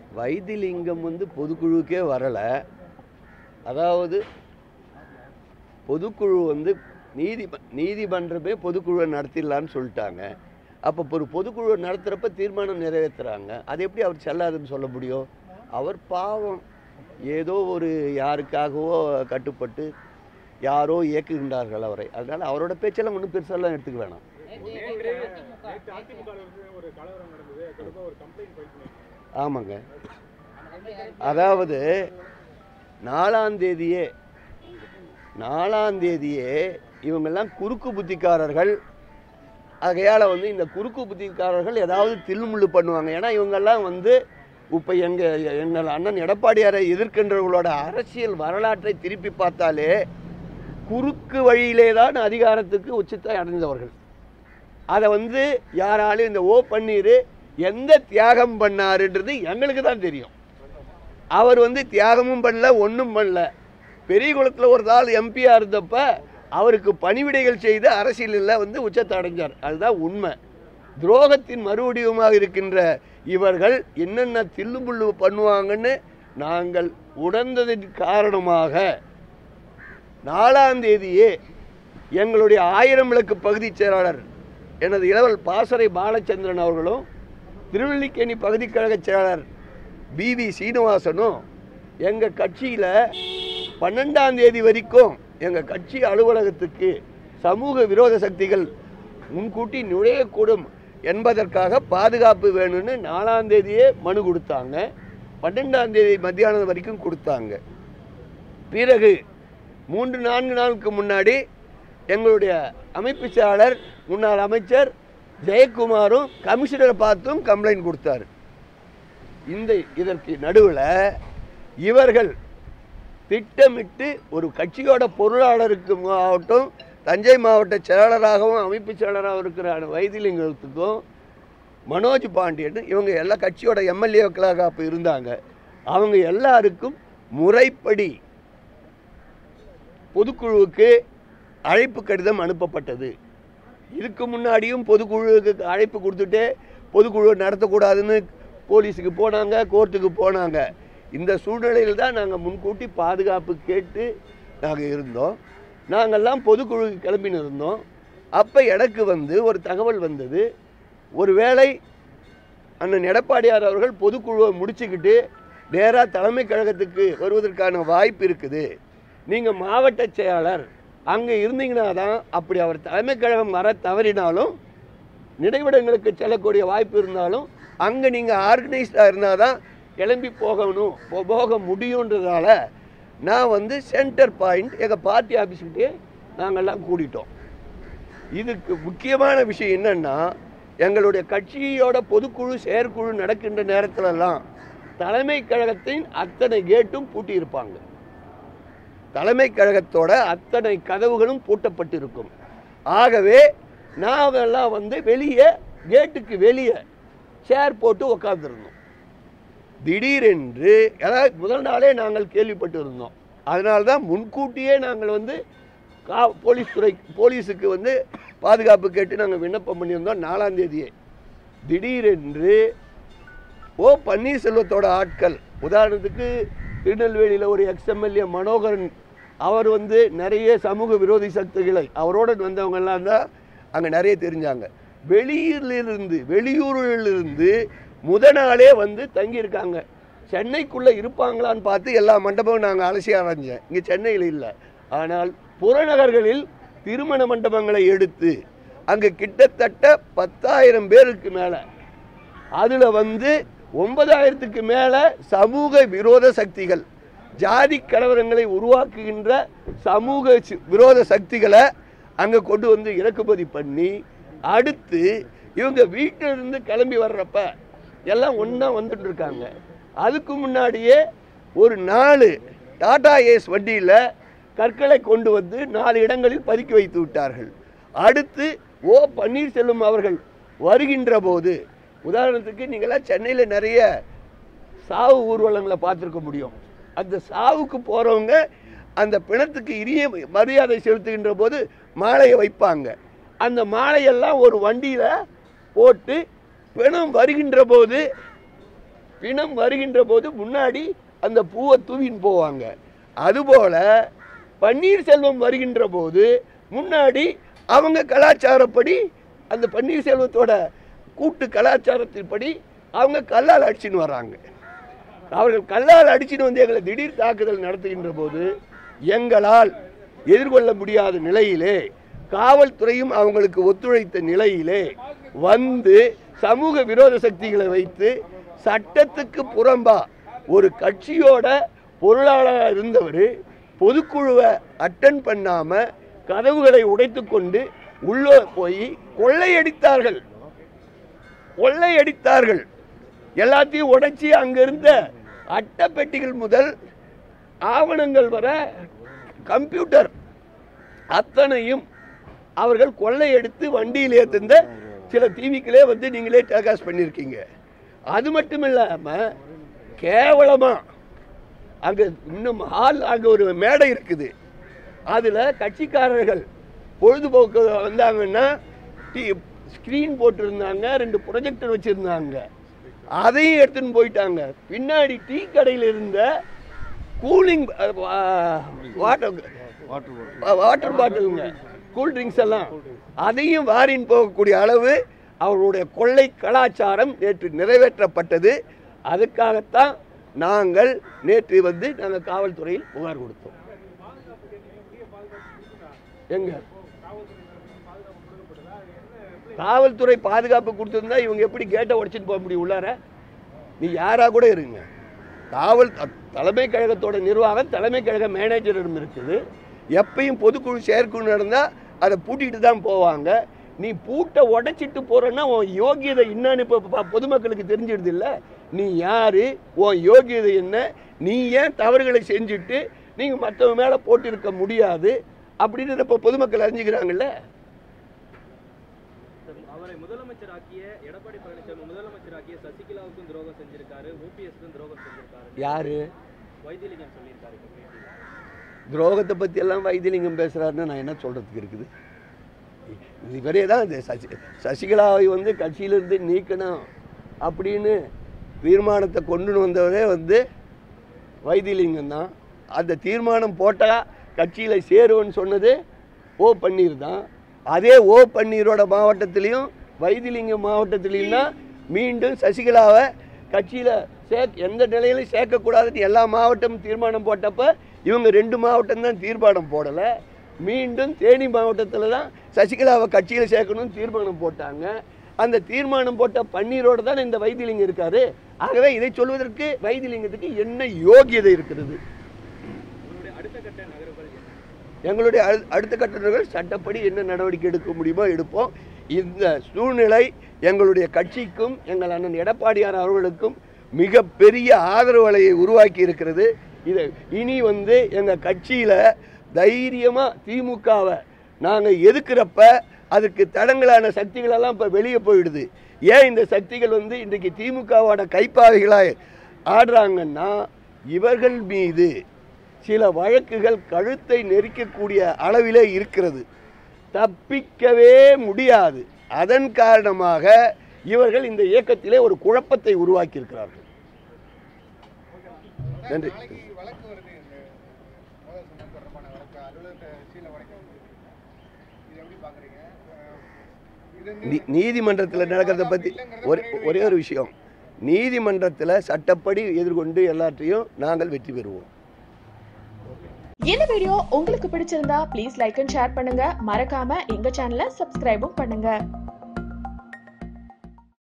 வைத்திலிங்கம் வந்து பொதுக்குழுவுக்கே வரலை அதாவது பொதுக்குழு வந்து நீதி நீதிமன்றமே பொதுக்குழுவை நடத்திடலான்னு சொல்லிட்டாங்க அப்போ ஒரு பொதுக்குழு நடத்துகிறப்ப தீர்மானம் நிறைவேற்றுறாங்க அது எப்படி அவர் செல்லாதுன்னு சொல்ல முடியும் அவர் பாவம் ஏதோ ஒரு யாருக்காகவோ கட்டுப்பட்டு யாரோ இயக்குகின்றார்கள் அவரை அதனால் அவரோட பேச்செல்லாம் ஒன்றும் பெருசாலாம் எடுத்துக்க வேணாம் நேற்று நேற்று அதிமுக ஒரு கலவரம் நடந்தது அது தொடர்பாக ஒரு கம்ப்ளைண்ட் ஃபைல் பண்ணியிருக்காங்க ஆமாங்க அதாவது நாலாம் தேதியே நாலாம் தேதியே இவங்கெல்லாம் குறுக்கு புத்திக்காரர்கள் ஆகையால் வந்து இந்த குறுக்கு புத்திக்காரர்கள் ஏதாவது தில்முள்ளு பண்ணுவாங்க ஏன்னா இவங்கெல்லாம் வந்து இப்போ எங்கள் எங்கள் அண்ணன் எடப்பாடியாரை எதிர்க்கின்றவர்களோட அரசியல் வரலாற்றை திருப்பி பார்த்தாலே குறுக்கு வழியிலே தான் அதிகாரத்துக்கு உச்சத்தை அடைந்தவர்கள் அதை வந்து யாராலும் இந்த ஓ பன்னீர் எந்த தியாகம் பண்ணாருன்றது எங்களுக்கு தான் தெரியும் அவர் வந்து தியாகமும் பண்ணல ஒன்றும் பண்ணல பெரியகுளத்தில் ஒரு நாள் எம்பியாக இருந்தப்ப அவருக்கு பணிவிடைகள் செய்து அரசியலில் வந்து உச்சத்தை அடைஞ்சார் அதுதான் உண்மை துரோகத்தின் மறுவடிவமாக இருக்கின்ற இவர்கள் என்னென்ன தில்லுமுள்ளு பண்ணுவாங்கன்னு நாங்கள் உணர்ந்ததின் காரணமாக நாலாம் தேதியே எங்களுடைய ஆயிரம் விளக்கு பகுதிச் செயலாளர் எனது இளவல் பாசறை பாலச்சந்திரன் அவர்களும் திருவல்லிக்கேணி பகுதிக் கழக செயலாளர் பிவி சீனிவாசனும் எங்கள் கட்சியில் பன்னெண்டாம் தேதி வரைக்கும் எங்கள் கட்சி அலுவலகத்துக்கு சமூக விரோத சக்திகள் முன்கூட்டி நுழையக்கூடும் என்பதற்காக பாதுகாப்பு வேணும்னு நாலாம் தேதியே மனு கொடுத்தாங்க பன்னெண்டாம் தேதி மத்தியானம் வரைக்கும் கொடுத்தாங்க பிறகு மூன்று நான்கு நாளுக்கு முன்னாடி எங்களுடைய அமைப்பு செயலாளர் முன்னாள் அமைச்சர் ஜெயக்குமாரும் கமிஷனரை பார்த்தும் கம்ப்ளைண்ட் கொடுத்தாரு இந்த இதற்கு நடுவில் இவர்கள் திட்டமிட்டு ஒரு கட்சியோட பொருளாளருக்கு ஆகட்டும் தஞ்சை மாவட்ட செயலாளராகவும் அமைப்பு செயலாளராகவும் இருக்கிற வைத்திலிங்கத்துக்கும் மனோஜ் பாண்டியன் இவங்க எல்லா கட்சியோட எம்எல்ஏக்களாக அப்போ இருந்தாங்க அவங்க எல்லாருக்கும் முறைப்படி பொதுக்குழுவுக்கு அழைப்பு கடிதம் அனுப்பப்பட்டது இதுக்கு முன்னாடியும் பொதுக்குழுவுக்கு அழைப்பு கொடுத்துட்டு பொதுக்குழு நடத்தக்கூடாதுன்னு போலீஸுக்கு போனாங்க கோர்ட்டுக்கு போனாங்க இந்த சூழ்நிலையில் தான் நாங்கள் முன்கூட்டி பாதுகாப்பு கேட்டு நாங்கள் இருந்தோம் நாங்கள்லாம் பொதுக்குழுக்கு கிளம்பின்னு இருந்தோம் அப்போ எனக்கு வந்து ஒரு தகவல் வந்தது ஒருவேளை அண்ணன் எடப்பாடியார் அவர்கள் பொதுக்குழுவை முடிச்சுக்கிட்டு நேராக தலைமை கழகத்துக்கு வருவதற்கான வாய்ப்பு இருக்குது நீங்கள் மாவட்ட செயலாளர் அங்கே இருந்தீங்கன்னா தான் அப்படி அவர் தலைமை கழகம் வர தவறினாலும் நினைவிடங்களுக்கு செல்லக்கூடிய வாய்ப்பு இருந்தாலும் அங்கே நீங்கள் ஆர்கனைஸ்டாக இருந்தால் தான் கிளம்பி போகணும் போ- போக முடியுன்றதால நான் வந்து சென்டர் பாயிண்ட் எங்கள் பார்ட்டி ஆஃபீஸ்கிட்டே நாங்கள்லாம் கூடிட்டோம் இதுக்கு முக்கியமான விஷயம் என்னன்னா எங்களுடைய கட்சியோட பொதுக்குழு செயற்குழு நடக்கின்ற நேரத்திலெல்லாம் தலைமை கழகத்தின் அத்தனை கேட்டும் பூட்டியிருப்பாங்க தலைமை கழகத்தோட அத்தனை கதவுகளும் பூட்டப்பட்டிருக்கும் ஆகவே நாங்கெல்லாம் வந்து வெளியே கேட்டுக்கு வெளியே சேர் போட்டு உக்காந்துருந்தோம் திடீரென்று அதாவது முதல் நாளே நாங்கள் கேள்விப்பட்டு இருந்தோம் அதனால தான் முன்கூட்டியே நாங்கள் வந்து கா போலீஸ் துறை போலீஸுக்கு வந்து பாதுகாப்பு கேட்டு நாங்கள் விண்ணப்பம் பண்ணியிருந்தோம் நாலாம் தேதியே திடீரென்று ஓ பன்னீர்செல்வத்தோட ஆட்கள் உதாரணத்துக்கு திருநெல்வேலியில் ஒரு எக்ஸ்எம்எல்ஏ மனோகரன் அவர் வந்து நிறைய சமூக விரோதி சக்திகளை அவரோட வந்தவங்க எல்லாம் தான் அங்கே நிறைய தெரிஞ்சாங்க வெளியூரிலிருந்து வெளியூரிலிருந்து முத நாளே வந்து தங்கியிருக்காங்க சென்னைக்குள்ளே இருப்பாங்களான்னு பார்த்து எல்லா மண்டபமும் நாங்கள் அலசி ஆராய்ஞ்சேன் இங்கே சென்னையில் இல்லை ஆனால் புறநகர்களில் திருமண மண்டபங்களை எடுத்து அங்கே கிட்டத்தட்ட பத்தாயிரம் பேருக்கு மேலே அதில் வந்து ஒன்பதாயிரத்துக்கு மேலே சமூக விரோத சக்திகள் ஜாதி கலவரங்களை உருவாக்குகின்ற சமூக சி- விரோத சக்திகளை அங்கே கொண்டு வந்து இறக்குமதி பண்ணி அடுத்து இவங்க வீட்டில இருந்து கிளம்பி வர்றப்ப எல்லாம் ஒன்றா வந்துட்டு இருக்காங்க அதுக்கு முன்னாடியே ஒரு நாலு டாடா ஏஸ் வண்டியில் கற்களை கொண்டு வந்து நாலு இடங்களில் பதுக்கி வைத்து விட்டார்கள் அடுத்து ஓ பன்னீர்செல்வம் அவர்கள் வருகின்ற போது உதாரணத்துக்கு நீங்களாம் சென்னையில் நிறைய சாவு ஊர்வலங்களை பார்த்துருக்க முடியும் அந்த சாவுக்கு போகிறவங்க அந்த பிணத்துக்கு இரிய மரியாதை செலுத்துகின்ற போது மாலையை வைப்பாங்க அந்த மாலையெல்லாம் ஒரு வண்டியில் போட்டு பிணம் வருகின்ற போது பிணம் வருகின்ற போது முன்னாடி அந்த பூவை தூவின்னு போவாங்க அதுபோல பன்னீர்செல்வம் வருகின்ற போது முன்னாடி அவங்க கலாச்சாரப்படி அந்த பன்னீர்செல்வத்தோட கூட்டு கலாச்சாரத்தின்படி அவங்க கல்லால் அடிச்சுன்னு வராங்க அவர்கள் கல்லால் அடிச்சுன்னு வந்து எங்களை திடீர் தாக்குதல் நடத்துகின்ற போது எங்களால் எதிர்கொள்ள முடியாத நிலையிலே காவல்துறையும் அவங்களுக்கு ஒத்துழைத்த நிலையிலே வந்து சமூக விரோத சக்திகளை வைத்து சட்டத்துக்கு புறம்பா ஒரு கட்சியோட பொருளாளராக இருந்தவர் பொதுக்குழுவை அட்டன் பண்ணாம கதவுகளை உடைத்துக்கொண்டு உள்ளே போய் கொள்ளையடித்தார்கள் கொள்ளையடித்தார்கள் எல்லாத்தையும் உடைச்சி அங்கிருந்த அட்டைப்பெட்டிகள் முதல் ஆவணங்கள் வர கம்ப்யூட்டர் அத்தனையும் அவர்கள் கொள்ளையடித்து வண்டியில் ஏற்றிருந்த சில டிவிக்களே வந்து நீங்களே டெலிகாஸ்ட் பண்ணியிருக்கீங்க அது மட்டும் இல்லாமல் கேவலமாக அங்கே இன்னும் ஹால் அங்கே ஒரு மேடை இருக்குது அதில் கட்சிக்காரர்கள் பொழுதுபோக்கு வந்தாங்கன்னா டி ஸ்க்ரீன் போட்டிருந்தாங்க ரெண்டு ப்ரொஜெக்டர் வச்சுருந்தாங்க அதையும் எடுத்துன்னு போயிட்டாங்க பின்னாடி டீ கடையில் இருந்த கூலிங் வாட்டர் வாட்டர் பாட்டிலுங்க கூல் ட்ரிங்க்ஸ் எல்லாம் அதையும் வாரின் போகக்கூடிய அளவு அவர்களுடைய கொள்ளை கலாச்சாரம் நேற்று நிறைவேற்றப்பட்டது அதுக்காகத்தான் நாங்கள் நேற்று வந்து நாங்கள் காவல்துறையில் புகார் கொடுத்தோம் எங்க காவல்துறை பாதுகாப்பு கொடுத்திருந்தா இவங்க எப்படி கேட்டை உடைச்சிட்டு போக முடியும் உள்ளார நீ யாரா கூட இருங்க காவல் த- தலைமை கழகத்தோட நிர்வாகம் தலைமை கழக மேனேஜரிடம் இருக்குது எப்பயும் பொதுக்குழு செயற்குழு நடந்தால் அதை பூட்டிட்டு தான் போவாங்க நீ பூட்டை உடைச்சிட்டு போறேன்னா உன் யோகியதை என்னன்னு இப்போ பொதுமக்களுக்கு தெரிஞ்சிடுது இல்லை நீ யாரு உன் யோகியதை என்ன நீ ஏன் தவறுகளை செஞ்சுட்டு நீங்கள் மற்றவங்க மேலே போட்டிருக்க முடியாது அப்படின்னு இப்போ பொதுமக்கள் அறிஞ்சுக்கிறாங்கல்ல அவரை முதலமைச்சராக்கிய எடப்பாடி பழனிசாமி முதலமைச்சராக்கிய சசிகலாவுக்கும் துரோகம் செஞ்சிருக்காரு ஓபிஎஸ்க்கும் துரோகம் செஞ்சிருக்காரு யாரு வைத்தியலிங்கம் சொல்லியிருக்காரு இப்ப பேட்டியில. துரோகத்தை பற்றி எல்லாம் வைத்தியலிங்கம் பேசுகிறாருன்னு நான் என்ன சொல்கிறதுக்கு இருக்குது இவரே தான் இந்த சசி சசிகலாவை வந்து கட்சியிலிருந்து நீக்கணும் அப்படின்னு தீர்மானத்தை கொண்டு வந்தவரே வந்து வைத்தியலிங்கம் தான் அந்த தீர்மானம் போட்டால் கட்சியில் சேருவேன்னு சொன்னது ஓ பன்னீர் தான் அதே ஓ பன்னீரோட மாவட்டத்திலையும் வைத்திலிங்கம் மாவட்டத்திலையும் தான் மீண்டும் சசிகலாவை கட்சியில் சே எந்த நிலையிலும் சேர்க்கக்கூடாதுன்னு எல்லா மாவட்டமும் தீர்மானம் போட்டப்ப இவங்க ரெண்டு மாவட்டம் தான் தீர்மானம் போடலை மீண்டும் தேனி மாவட்டத்தில் தான் சசிகலாவை கட்சியில் சேர்க்கணும்னு தீர்மானம் போட்டாங்க அந்த தீர்மானம் போட்ட பன்னீரோடு தான் இந்த வைத்திலிங்கம் இருக்காரு ஆகவே இதை சொல்வதற்கு வைத்திலிங்கத்துக்கு என்ன யோகியதை இருக்கிறது உங்களுடைய அடுத்த கட்ட நகர்வுகள் என்ன எங்களுடைய அடு- அடுத்த கட்டணங்கள் சட்டப்படி என்ன நடவடிக்கை எடுக்க முடியுமோ எடுப்போம் இந்த சூழ்நிலை எங்களுடைய கட்சிக்கும் எங்கள் அண்ணன் எடப்பாடியார் அவர்களுக்கும் மிகப்பெரிய ஆதரவு அலையை உருவாக்கி இருக்கிறது இதை இனி வந்து எங்கள் கட்சியில் தைரியமாக திமுகவை நாங்கள் எதுக்குறப்ப அதுக்கு தடங்களான சக்திகளெல்லாம் இப்போ வெளியே போயிடுது ஏன் இந்த சக்திகள் வந்து இன்றைக்கு திமுகவோட கைப்பாவைகளாக ஆடுறாங்கன்னா இவர்கள் மீது சில வழக்குகள் கழுத்தை நெரிக்கக்கூடிய அளவிலே இருக்கிறது தப்பிக்கவே முடியாது அதன் காரணமாக இவர்கள் இந்த இயக்கத்திலே ஒரு குழப்பத்தை உருவாக்கி இருக்கிறார்கள் நன்றி நாளைக்கு வழக்கு வருது இந்த மோதல் சம்பவம் தொடர்பான வழக்கு அலுவலக சீல வழக்கு இது எப்படி பாக்குறீங்க அஹ் இது நீ- நீதிமன்றத்தில் நடக்கிறத பற்றி ஒரே ஒரே ஒரு விஷயம் நீதிமன்றத்தில் சட்டப்படி எதிர்கொண்டு எல்லாற்றையும் நாங்கள் வெற்றி பெறுவோம் இந்த வீடியோ உங்களுக்கு பிடிச்சிருந்தா ப்ளீஸ் லைக் அண்ட் ஷேர் பண்ணுங்க மறக்காம எங்க சேனலை சப்ஸ்கிரைபும் பண்ணுங்க